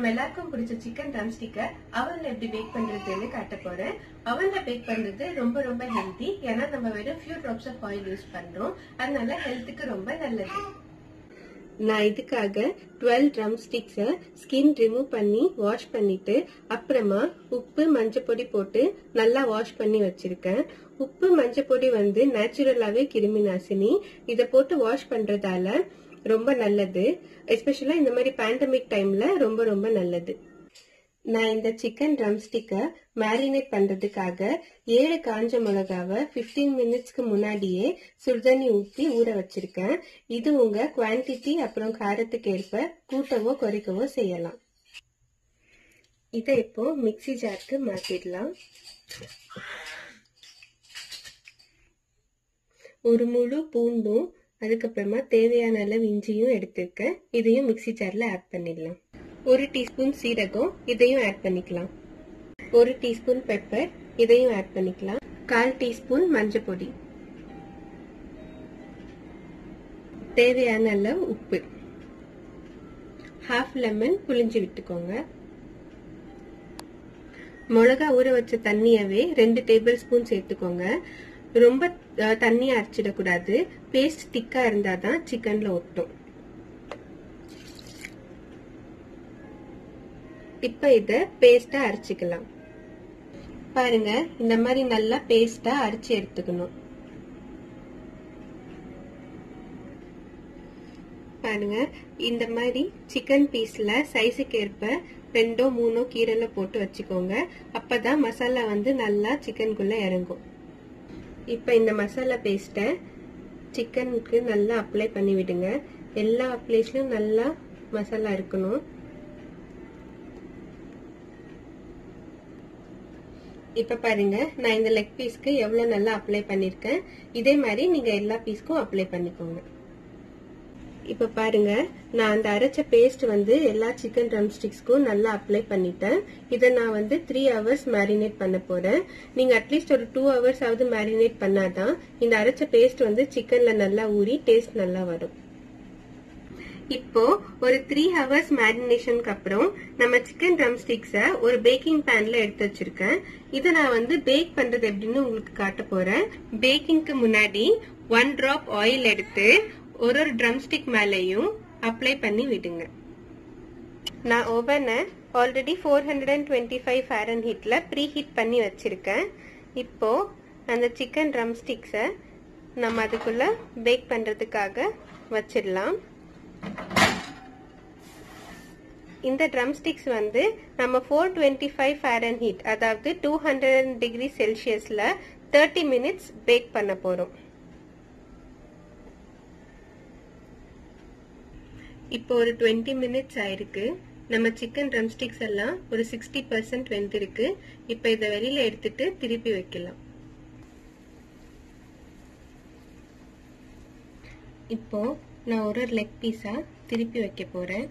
எல்லாருக்கும் பிடிச்ச chicken drum ஸ்டிக்கை அவன்ல எப்படி பேக் பண்றதுன்னு காட்ட போறேன் அவன்ல பேக் பண்றது ரொம்ப ரொம்ப ஹெல்த்தி ஏன்னா நம்ம வெறும் few drops of oil use பண்றோம் அதனால ஹெல்த்துக்கு ரொம்ப நல்லது நான் இதுக்காக டுவெல் ட்ரம் ஸ்டிக்ஸை ஸ்கின் ரிமூவ் பண்ணி வாஷ் பண்ணிட்டு அப்புறமா உப்பு மஞ்சள் பொடி போட்டு நல்லா வாஷ் பண்ணி வச்சிருக்கேன் உப்பு மஞ்சள் பொடி வந்து நேச்சுரலாவே கிருமி நாசினி இதை போட்டு வாஷ் பண்றதால ரொம்ப நல்லது எஸ்பெஷலா இந்த மாதிரி பேண்டமிக் டைம்ல ரொம்ப ரொம்ப நல்லது நான் இந்த சிக்கன் ட்ரம் ஸ்டிக்கை மேரினேட் பண்றதுக்காக ஏழு காஞ்ச மிளகாவை 15 மினிட்ஸ்க்கு முன்னாடியே சுடுதண்ணி ஊற்றி ஊற வச்சிருக்கேன் இது உங்க குவான்டிட்டி அப்புறம் காரத்துக்கு ஏற்ப கூட்டவோ குறைக்கவோ செய்யலாம் இதை இப்போ மிக்ஸி ஜாருக்கு மாத்திடலாம் ஒரு முழு பூண்டும் அதுக்கப்புறமா தேவையான அளவு இஞ்சியும் எடுத்திருக்கேன் இதையும் மிக்ஸி ஜார்ல ஆட் பண்ணிடலாம் ஒரு டீஸ்பூன் சீரகம் இதையும் ஆட் பண்ணிக்கலாம் ஒரு டீஸ்பூன் பெப்பர் இதையும் ஆட் பண்ணிக்கலாம் கால் டீஸ்பூன் மஞ்சள் பொடி தேவையான அளவு உப்பு ஹாஃப் லெமன் புளிஞ்சு விட்டுக்கோங்க மிளகா ஊற வச்ச தண்ணியவே ரெண்டு டேபிள் ஸ்பூன் சேர்த்துக்கோங்க ரொம்ப தண்ணியை அரைச்சிடக்கூடாது பேஸ்ட் திக்கா இருந்தாதான் சிக்கன்ல ஒட்டும் இப்ப இத பேஸ்டா அரைச்சிக்கலாம் பாருங்க இந்த மாதிரி நல்லா பேஸ்டா அரைச்சி எடுத்துக்கணும் பாருங்க இந்த மாதிரி சிக்கன் பீஸ்ல சைஸுக்கு ஏற்ப ரெண்டோ மூணோ கீரைல போட்டு வச்சுக்கோங்க அப்பதான் மசாலா வந்து நல்லா சிக்கனுக்குள்ள இறங்கும் இப்ப இந்த மசாலா பேஸ்ட சிக்கனுக்கு நல்லா அப்ளை பண்ணி விடுங்க எல்லா பிளேஸ்லயும் நல்லா மசாலா இருக்கணும் இப்ப பாருங்க நான் இந்த லெக் பீஸ்க்கு எவ்வளவு நல்லா அப்ளை பண்ணிருக்கேன் இதே மாதிரி நீங்க எல்லா பீஸ்க்கும் அப்ளை பண்ணிக்கோங்க இப்ப பாருங்க நான் அந்த அரைச்ச பேஸ்ட் வந்து எல்லா சிக்கன் ட்ரம் ஸ்டிக்ஸ்க்கும் நல்லா அப்ளை பண்ணிட்டேன் இதை நான் வந்து த்ரீ ஹவர்ஸ் மேரினேட் பண்ண போறேன் நீங்க அட்லீஸ்ட் ஒரு டூ ஹவர்ஸ் ஆகுது மேரினேட் பண்ணாதான் இந்த அரைச்ச பேஸ்ட் வந்து சிக்கன்ல நல்லா ஊறி டேஸ்ட் நல்லா வரும் இப்போ ஒரு த்ரீ ஹவர்ஸ் மேரினேஷனுக்கு அப்புறம் நம்ம சிக்கன் ட்ரம் ஸ்டிக்ஸ ஒரு பேக்கிங் பேன்ல எடுத்து வச்சிருக்கேன் இதை நான் வந்து பேக் பண்றது எப்படின்னு உங்களுக்கு காட்ட போறேன் பேக்கிங்க்கு முன்னாடி ஒன் டிராப் ஆயில் எடுத்து ஒரு ஒரு ட்ரம் ஸ்டிக் மேலேயும் அப்ளை பண்ணி விடுங்க நான் ஓவனை already four hundred and twenty five ஃபேரன் ஹீட்ல ப்ரீ ஹீட் பண்ணி வச்சிருக்கேன் இப்போ அந்த சிக்கன் ட்ரம் ஸ்டிக்ஸை நம்ம அதுக்குள்ள பேக் பண்றதுக்காக வச்சிடலாம் இந்த ட்ரம் ஸ்டிக்ஸ் வந்து நம்ம four twenty five Fahrenheit அதாவது டூ ஹண்ட்ரட் டிகிரி செல்சியஸ்ல தேர்ட்டி மினிட்ஸ் பேக் பண்ண போறோம் இப்போ ஒரு டுவெண்ட்டி மினிட்ஸ் ஆயிருக்கு நம்ம சிக்கன் ட்ரம் ஸ்டிக்ஸ் எல்லாம் ஒரு சிக்ஸ்டி பர்சன்ட் வெந்திருக்கு இப்போ இதை வெளியில எடுத்துட்டு திருப்பி வைக்கலாம் இப்போ நான் ஒரு ஒரு லெக் பீஸா திருப்பி வைக்க போறேன்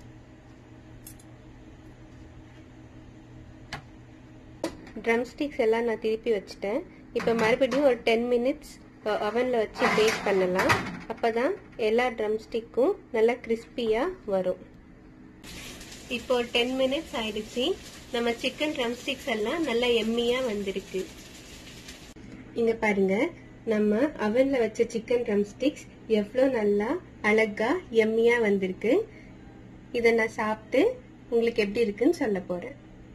ட்ரம் ஸ்டிக்ஸ் எல்லாம் நான் திருப்பி வச்சுட்டேன் இப்போ மறுபடியும் ஒரு டென் மினிட்ஸ் அவனில் வச்சு பேக் பண்ணலாம் அப்பதான் எல்லா ட்ரம் ஸ்டிக்கும் நல்லா கிறிஸ்பியாக வரும் இப்போ ஒரு டென் மினிட்ஸ் ஆயிடுச்சு நம்ம சிக்கன் ட்ரம் ஸ்டிக்ஸ் எல்லாம் நல்லா எம்மியாக வந்திருக்கு இங்க பாருங்க நம்ம அவன்ல வச்ச சிக்கன் ட்ரம் ஸ்டிக்ஸ் எவ்வளோ நல்லா அழகா எம்மியா வந்திருக்கு இதை நான் சாப்பிட்டு உங்களுக்கு எப்படி இருக்குன்னு சொல்ல போறேன்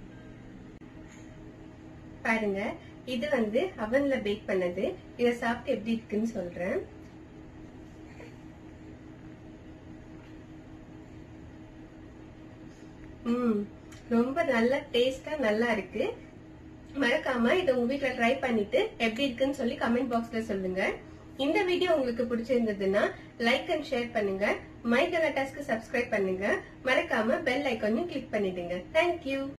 பாருங்க இது வந்து அவன்ல பேக் பண்ணது இதை சாப்பிட்டு எப்படி இருக்குன்னு சொல்றேன் ம் ரொம்ப நல்ல டேஸ்டா நல்லா இருக்கு மறக்காம இதை உங்க வீட்ல ட்ரை பண்ணிட்டு எப்படி இருக்குன்னு சொல்லி கமெண்ட் பாக்ஸ்ல சொல்லுங்க இந்த வீடியோ உங்களுக்கு பிடிச்சிருந்ததுன்னா லைக் அண்ட் ஷேர் பண்ணுங்க மை கலாட்டாஸ்க்கு சப்ஸ்கிரைப் பண்ணுங்க மறக்காம பெல் ஐக்கானையும் கிளிக் பண்ணிடுங்க தேங்க்யூ